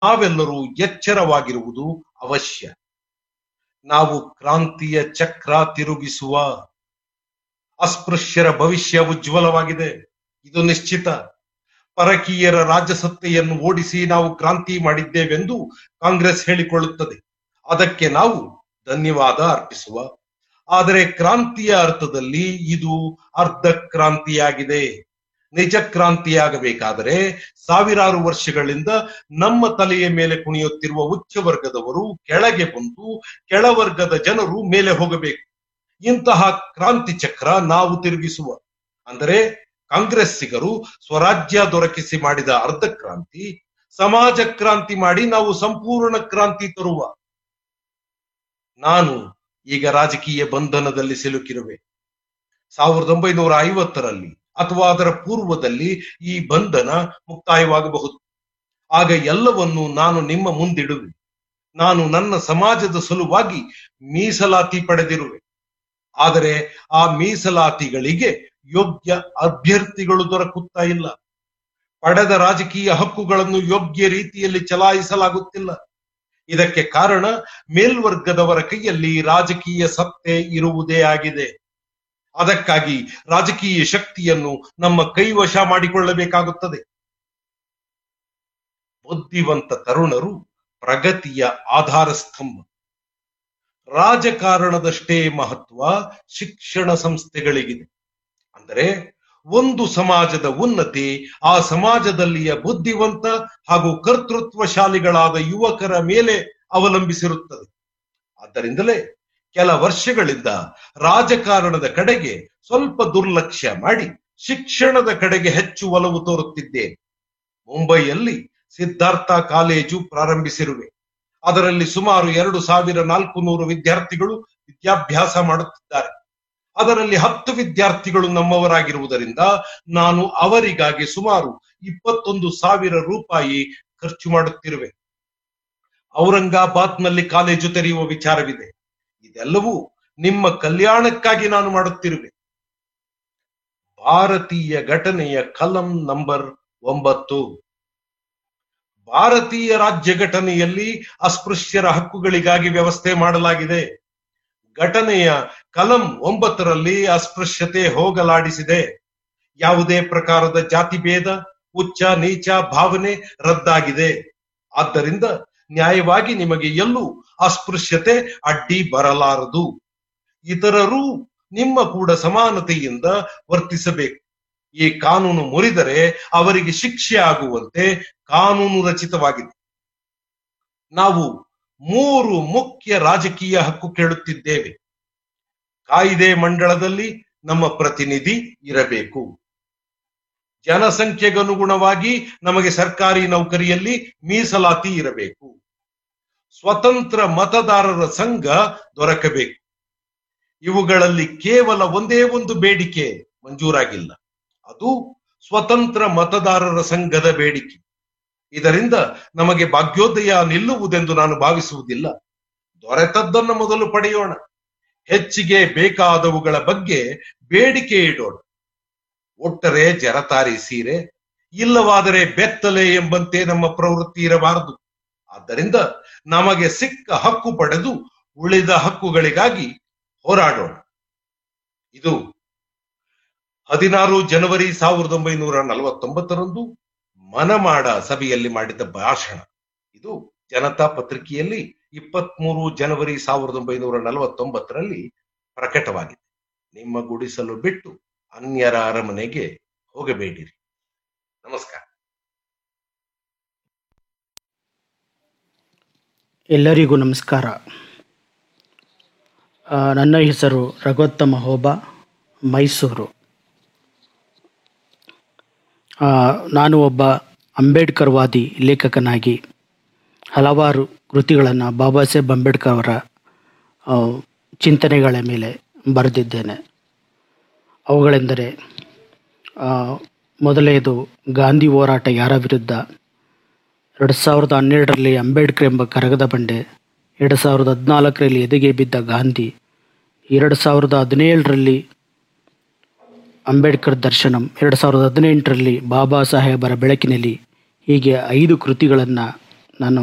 ನಾವೆಲ್ಲರೂ ಎಚ್ಚರವಾಗಿರುವುದು ಅವಶ್ಯ ನಾವು ಕ್ರಾಂತಿಯ ಚಕ್ರ ತಿರುಗಿಸುವ ಅಸ್ಪೃಶ್ಯರ ಭವಿಷ್ಯ ಉಜ್ವಲವಾಗಿದೆ ಇದು ನಿಶ್ಚಿತ ಪರಕೀಯರ ರಾಜಸತ್ತೆಯನ್ನು ಓಡಿಸಿ ನಾವು ಕ್ರಾಂತಿ ಮಾಡಿದ್ದೇವೆಂದು ಕಾಂಗ್ರೆಸ್ ಹೇಳಿಕೊಳ್ಳುತ್ತದೆ ಅದಕ್ಕೆ ನಾವು ಧನ್ಯವಾದ ಅರ್ಪಿಸುವ ಆದರೆ ಕ್ರಾಂತಿಯ ಅರ್ಥದಲ್ಲಿ ಇದು ಅರ್ಧ ಕ್ರಾಂತಿಯಾಗಿದೆ ನಿಜ ಕ್ರಾಂತಿಯಾಗಬೇಕಾದರೆ ಸಾವಿರಾರು ವರ್ಷಗಳಿಂದ ನಮ್ಮ ತಲೆಯ ಮೇಲೆ ಕುಣಿಯುತ್ತಿರುವ ಉಚ್ಚ ವರ್ಗದವರು ಕೆಳಗೆ ಬಂದು ಕೆಳವರ್ಗದ ಜನರು ಮೇಲೆ ಹೋಗಬೇಕು ಇಂತಹ ಕ್ರಾಂತಿ ಚಕ್ರ ನಾವು ತಿರುಗಿಸುವ ಅಂದರೆ ಕಾಂಗ್ರೆಸ್ಸಿಗರು ಸ್ವರಾಜ್ಯ ದೊರಕಿಸಿ ಮಾಡಿದ ಅರ್ಧ ಕ್ರಾಂತಿ ಸಮಾಜ ಕ್ರಾಂತಿ ಮಾಡಿ ನಾವು ಸಂಪೂರ್ಣ ಕ್ರಾಂತಿ ತರುವ ನಾನು ಈಗ ರಾಜಕೀಯ ಬಂಧನದಲ್ಲಿ ಸಿಲುಕಿರುವೆ ಸಾವಿರದ ಒಂಬೈನೂರ ಐವತ್ತರಲ್ಲಿ ಅಥವಾ ಅದರ ಪೂರ್ವದಲ್ಲಿ ಈ ಬಂಧನ ಮುಕ್ತಾಯವಾಗಬಹುದು ಆಗ ಎಲ್ಲವನ್ನು ನಾನು ನಿಮ್ಮ ಮುಂದಿಡುವೆ ನಾನು ನನ್ನ ಸಮಾಜದ ಸಲುವಾಗಿ ಮೀಸಲಾತಿ ಪಡೆದಿರುವೆ ಆದರೆ ಆ ಮೀಸಲಾತಿಗಳಿಗೆ ಯೋಗ್ಯ ಅಭ್ಯರ್ಥಿಗಳು ದೊರಕುತ್ತಾ ಇಲ್ಲ ಪಡೆದ ರಾಜಕೀಯ ಹಕ್ಕುಗಳನ್ನು ಯೋಗ್ಯ ರೀತಿಯಲ್ಲಿ ಚಲಾಯಿಸಲಾಗುತ್ತಿಲ್ಲ ಇದಕ್ಕೆ ಕಾರಣ ಮೇಲ್ವರ್ಗದವರ ಕೈಯಲ್ಲಿ ರಾಜಕೀಯ ಸತ್ತೆ ಇರುವುದೇ ಆಗಿದೆ ಅದಕ್ಕಾಗಿ ರಾಜಕೀಯ ಶಕ್ತಿಯನ್ನು ನಮ್ಮ ಕೈವಶ ಮಾಡಿಕೊಳ್ಳಬೇಕಾಗುತ್ತದೆ ಬುದ್ಧಿವಂತ ತರುಣರು ಪ್ರಗತಿಯ ಆಧಾರ ಸ್ತಂಭ ರಾಜಕಾರಣದಷ್ಟೇ ಮಹತ್ವ ಶಿಕ್ಷಣ ಸಂಸ್ಥೆಗಳಿಗಿದೆ ಅಂದರೆ ಒಂದು ಸಮಾಜದ ಉನ್ನತಿ ಆ ಸಮಾಜದಲ್ಲಿಯ ಬುದ್ಧಿವಂತ ಹಾಗೂ ಕರ್ತೃತ್ವಶಾಲಿಗಳಾದ ಯುವಕರ ಮೇಲೆ ಅವಲಂಬಿಸಿರುತ್ತದೆ ಆದ್ದರಿಂದಲೇ ಕೆಲ ವರ್ಷಗಳಿಂದ ರಾಜಕಾರಣದ ಕಡೆಗೆ ಸ್ವಲ್ಪ ದುರ್ಲಕ್ಷ್ಯ ಮಾಡಿ ಶಿಕ್ಷಣದ ಕಡೆಗೆ ಹೆಚ್ಚು ಒಲವು ತೋರುತ್ತಿದ್ದೇನೆ ಮುಂಬೈಯಲ್ಲಿ ಸಿದ್ಧಾರ್ಥ ಕಾಲೇಜು ಪ್ರಾರಂಭಿಸಿರುವೆ ಅದರಲ್ಲಿ ಸುಮಾರು ಎರಡು ಸಾವಿರ ನಾಲ್ಕು ನೂರು ವಿದ್ಯಾರ್ಥಿಗಳು ವಿದ್ಯಾಭ್ಯಾಸ ಮಾಡುತ್ತಿದ್ದಾರೆ ಅದರಲ್ಲಿ ಹತ್ತು ವಿದ್ಯಾರ್ಥಿಗಳು ನಮ್ಮವರಾಗಿರುವುದರಿಂದ ನಾನು ಅವರಿಗಾಗಿ ಸುಮಾರು ಇಪ್ಪತ್ತೊಂದು ಸಾವಿರ ರೂಪಾಯಿ ಖರ್ಚು ಮಾಡುತ್ತಿರುವೆ ಔರಂಗಾಬಾದ್ನಲ್ಲಿ ಕಾಲೇಜು ತೆರೆಯುವ ವಿಚಾರವಿದೆ ಇದೆಲ್ಲವೂ ನಿಮ್ಮ ಕಲ್ಯಾಣಕ್ಕಾಗಿ ನಾನು ಮಾಡುತ್ತಿರುವೆ ಭಾರತೀಯ ಘಟನೆಯ ಕಲಂ ನಂಬರ್ ಒಂಬತ್ತು ಭಾರತೀಯ ರಾಜ್ಯ ಘಟನೆಯಲ್ಲಿ ಅಸ್ಪೃಶ್ಯರ ಹಕ್ಕುಗಳಿಗಾಗಿ ವ್ಯವಸ್ಥೆ ಮಾಡಲಾಗಿದೆ ಘಟನೆಯ ಕಲಂ ಒಂಬತ್ತರಲ್ಲಿ ಅಸ್ಪೃಶ್ಯತೆ ಹೋಗಲಾಡಿಸಿದೆ ಯಾವುದೇ ಪ್ರಕಾರದ ಜಾತಿ ಭೇದ ಉಚ್ಚ ನೀಚ ಭಾವನೆ ರದ್ದಾಗಿದೆ ಆದ್ದರಿಂದ ನ್ಯಾಯವಾಗಿ ನಿಮಗೆ ಎಲ್ಲೂ ಅಸ್ಪೃಶ್ಯತೆ ಅಡ್ಡಿ ಬರಲಾರದು ಇತರರು ನಿಮ್ಮ ಕೂಡ ಸಮಾನತೆಯಿಂದ ವರ್ತಿಸಬೇಕು ಈ ಕಾನೂನು ಮುರಿದರೆ ಅವರಿಗೆ ಶಿಕ್ಷೆ ಆಗುವಂತೆ ಕಾನೂನು ರಚಿತವಾಗಿದೆ ನಾವು ಮೂರು ಮುಖ್ಯ ರಾಜಕೀಯ ಹಕ್ಕು ಕೇಳುತ್ತಿದ್ದೇವೆ ಕಾಯ್ದೆ ಮಂಡಳದಲ್ಲಿ ನಮ್ಮ ಪ್ರತಿನಿಧಿ ಇರಬೇಕು ಜನಸಂಖ್ಯೆಗನುಗುಣವಾಗಿ ನಮಗೆ ಸರ್ಕಾರಿ ನೌಕರಿಯಲ್ಲಿ ಮೀಸಲಾತಿ ಇರಬೇಕು ಸ್ವತಂತ್ರ ಮತದಾರರ ಸಂಘ ದೊರಕಬೇಕು ಇವುಗಳಲ್ಲಿ ಕೇವಲ ಒಂದೇ ಒಂದು ಬೇಡಿಕೆ ಮಂಜೂರಾಗಿಲ್ಲ ಅದು ಸ್ವತಂತ್ರ ಮತದಾರರ ಸಂಘದ ಬೇಡಿಕೆ ಇದರಿಂದ ನಮಗೆ ಭಾಗ್ಯೋದಯ ನಿಲ್ಲುವುದೆಂದು ನಾನು ಭಾವಿಸುವುದಿಲ್ಲ ದೊರೆತದ್ದನ್ನು ಮೊದಲು ಪಡೆಯೋಣ ಹೆಚ್ಚಿಗೆ ಬೇಕಾದವುಗಳ ಬಗ್ಗೆ ಬೇಡಿಕೆ ಇಡೋಣ ಒಟ್ಟರೆ ಜರತಾರಿ ಸೀರೆ ಇಲ್ಲವಾದರೆ ಬೆತ್ತಲೆ ಎಂಬಂತೆ ನಮ್ಮ ಪ್ರವೃತ್ತಿ ಇರಬಾರದು ಆದ್ದರಿಂದ ನಮಗೆ ಸಿಕ್ಕ ಹಕ್ಕು ಪಡೆದು ಉಳಿದ ಹಕ್ಕುಗಳಿಗಾಗಿ ಹೋರಾಡೋಣ ಇದು ಹದಿನಾರು ಜನವರಿ ಸಾವಿರದ ಒಂಬೈನೂರ ನಲವತ್ತೊಂಬತ್ತರಂದು ಮನಮಾಡ ಸಭೆಯಲ್ಲಿ ಮಾಡಿದ ಭಾಷಣ ಇದು ಜನತಾ ಪತ್ರಿಕೆಯಲ್ಲಿ ಇಪ್ಪತ್ಮೂರು ಜನವರಿ ಸಾವಿರದ ಒಂಬೈನೂರ ನಲವತ್ತೊಂಬತ್ತರಲ್ಲಿ ಪ್ರಕಟವಾಗಿದೆ ನಿಮ್ಮ ಗುಡಿಸಲು ಬಿಟ್ಟು ಅನ್ಯರ ಅರಮನೆಗೆ ಹೋಗಬೇಡಿರಿ ನಮಸ್ಕಾರ ಎಲ್ಲರಿಗೂ ನಮಸ್ಕಾರ ಆ, ನನ್ನ ಹೆಸರು ರಘೋತ್ತಮ ಹೋಬ ಮೈಸೂರು ಆ, ನಾನು ಒಬ್ಬ ಅಂಬೇಡ್ಕರ್ವಾದಿ ಲೇಖಕನಾಗಿ ಹಲವಾರು ಕೃತಿಗಳನ್ನು ಬಾಬಾ ಸಾಹೇಬ್ ಅಂಬೇಡ್ಕರ್ ಅವರ ಆ, ಚಿಂತನೆಗಳ ಮೇಲೆ ಬರೆದಿದ್ದೇನೆ ಅವುಗಳೆಂದರೆ ಆ, ಮೊದಲನೆಯದು ಗಾಂಧಿ ಹೋರಾಟ ಯಾರ ವಿರುದ್ಧ ಎರಡು ಸಾವಿರದ ಹನ್ನೆರಡರಲ್ಲಿ ಅಂಬೇಡ್ಕರ್ ಎಂಬ ಕರಗದ ಬಂಡೆ ಎರಡು ಸಾವಿರದ ಹದಿನಾಲ್ಕರಲ್ಲಿ ಎದೆಗೆ ಬಿದ್ದ ಗಾಂಧಿ ಎರಡು ಸಾವಿರದ ಹದಿನೇಳರಲ್ಲಿ ಅಂಬೇಡ್ಕರ್ ದರ್ಶನಂ ಎರಡು ಸಾವಿರದ ಹದಿನೆಂಟರಲ್ಲಿ ಬಾಬಾ ಸಾಹೇಬರ ಬೆಳಕಿನಲ್ಲಿ ಹೀಗೆ ಐದು ಕೃತಿಗಳನ್ನು